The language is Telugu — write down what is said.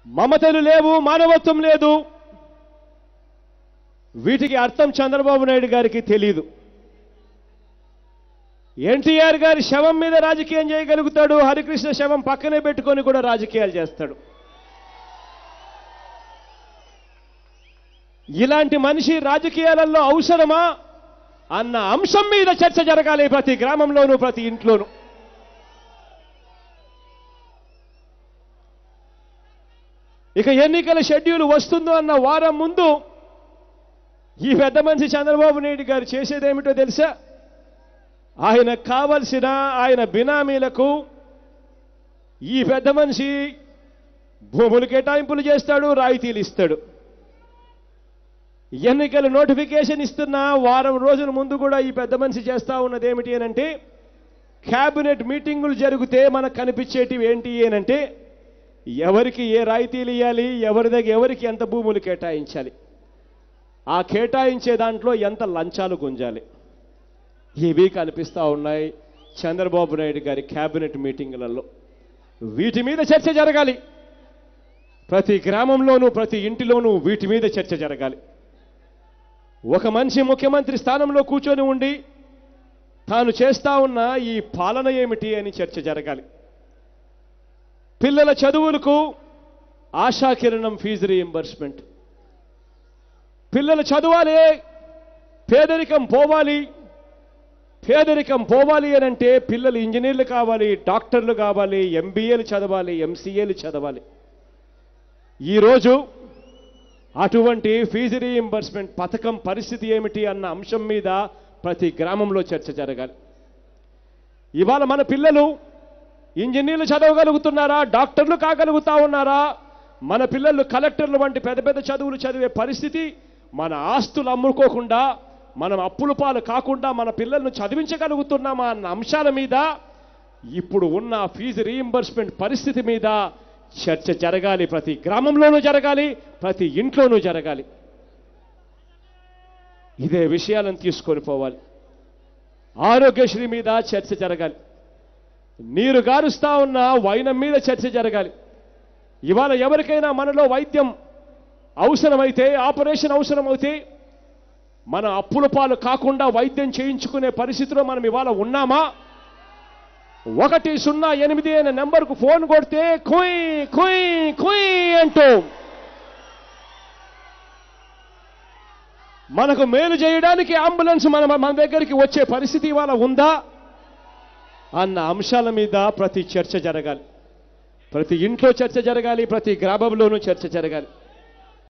మమతలు లేవు మానవత్వం లేదు వీటికి అర్థం చంద్రబాబు నాయుడు గారికి తెలియదు ఎన్టీఆర్ గారి శవం మీద రాజకీయం చేయగలుగుతాడు హరికృష్ణ శవం పక్కనే పెట్టుకొని కూడా రాజకీయాలు చేస్తాడు ఇలాంటి మనిషి రాజకీయాలలో అవసరమా అన్న అంశం మీద చర్చ జరగాలి ప్రతి గ్రామంలోనూ ప్రతి ఇంట్లోనూ ఇక ఎన్నికల షెడ్యూల్ వస్తుందో అన్న వారం ముందు ఈ పెద్ద మనిషి చంద్రబాబు నాయుడు గారు చేసేదేమిటో తెలుసా ఆయన కావలసిన ఆయన బినామీలకు ఈ పెద్ద మనిషి భూములు కేటాయింపులు చేస్తాడు రాయితీలు ఇస్తాడు ఎన్నికల నోటిఫికేషన్ ఇస్తున్న వారం రోజుల ముందు కూడా ఈ పెద్ద మనిషి చేస్తా ఉన్నది ఏమిటి అనంటే క్యాబినెట్ మీటింగులు జరిగితే మనకు కనిపించేటివి ఏంటి అనంటే ఎవరికి ఏ రాయితీలు ఇవ్వాలి ఎవరి దగ్గర ఎవరికి ఎంత భూములు కేటాయించాలి ఆ కేటాయించే దాంట్లో ఎంత లంచాలు గుంజాలి ఇవి కనిపిస్తూ ఉన్నాయి చంద్రబాబు నాయుడు గారి క్యాబినెట్ మీటింగులలో వీటి మీద చర్చ జరగాలి ప్రతి గ్రామంలోనూ ప్రతి ఇంటిలోనూ వీటి మీద చర్చ జరగాలి ఒక మనిషి ముఖ్యమంత్రి స్థానంలో కూర్చొని ఉండి తాను చేస్తా ఉన్న ఈ పాలన ఏమిటి అని చర్చ జరగాలి పిల్లల చదువులకు ఆశాకిరణం ఫీజు రీఎంబర్స్మెంట్ పిల్లలు చదవాలి పేదరికం పోవాలి పేదరికం పోవాలి అని అంటే పిల్లలు ఇంజనీర్లు కావాలి డాక్టర్లు కావాలి ఎంబీఏలు చదవాలి ఎంసీఏలు చదవాలి ఈరోజు అటువంటి ఫీజు రీయింబర్స్మెంట్ పథకం పరిస్థితి ఏమిటి అన్న అంశం మీద ప్రతి గ్రామంలో చర్చ జరగాలి ఇవాళ మన పిల్లలు ఇంజనీర్లు చదవగలుగుతున్నారా డాక్టర్లు కాగలుగుతా ఉన్నారా మన పిల్లలు కలెక్టర్లు వంటి పెద్ద పెద్ద చదువులు చదివే పరిస్థితి మన ఆస్తులు అమ్ముకోకుండా మనం అప్పుల పాలు కాకుండా మన పిల్లలను చదివించగలుగుతున్నామా అన్న అంశాల మీద ఇప్పుడు ఉన్న ఫీజు రీయింబర్స్మెంట్ పరిస్థితి మీద చర్చ జరగాలి ప్రతి గ్రామంలోనూ జరగాలి ప్రతి ఇంట్లోనూ జరగాలి ఇదే విషయాలను తీసుకొని పోవాలి ఆరోగ్యశ్రీ మీద చర్చ జరగాలి నీరు గారుస్తా ఉన్న వైనం మీద చర్చ జరగాలి ఇవాళ ఎవరికైనా మనలో వైద్యం అవసరమైతే ఆపరేషన్ అవసరమైతే మన అప్పుల పాలు కాకుండా వైద్యం చేయించుకునే పరిస్థితిలో మనం ఇవాళ ఉన్నామా ఒకటి సున్నా ఎనిమిది అనే నెంబర్కు ఫోన్ కొడితే కుయ్ కుయ్ కుయ్ అంటూ మనకు మేలు చేయడానికి అంబులెన్స్ మన మన దగ్గరికి వచ్చే పరిస్థితి ఇవాళ ఉందా అన్న అంశాల మీద ప్రతి చర్చ జరగాలి ప్రతి ఇంట్లో చర్చ జరగాలి ప్రతి గ్రామంలోనూ చర్చ జరగాలి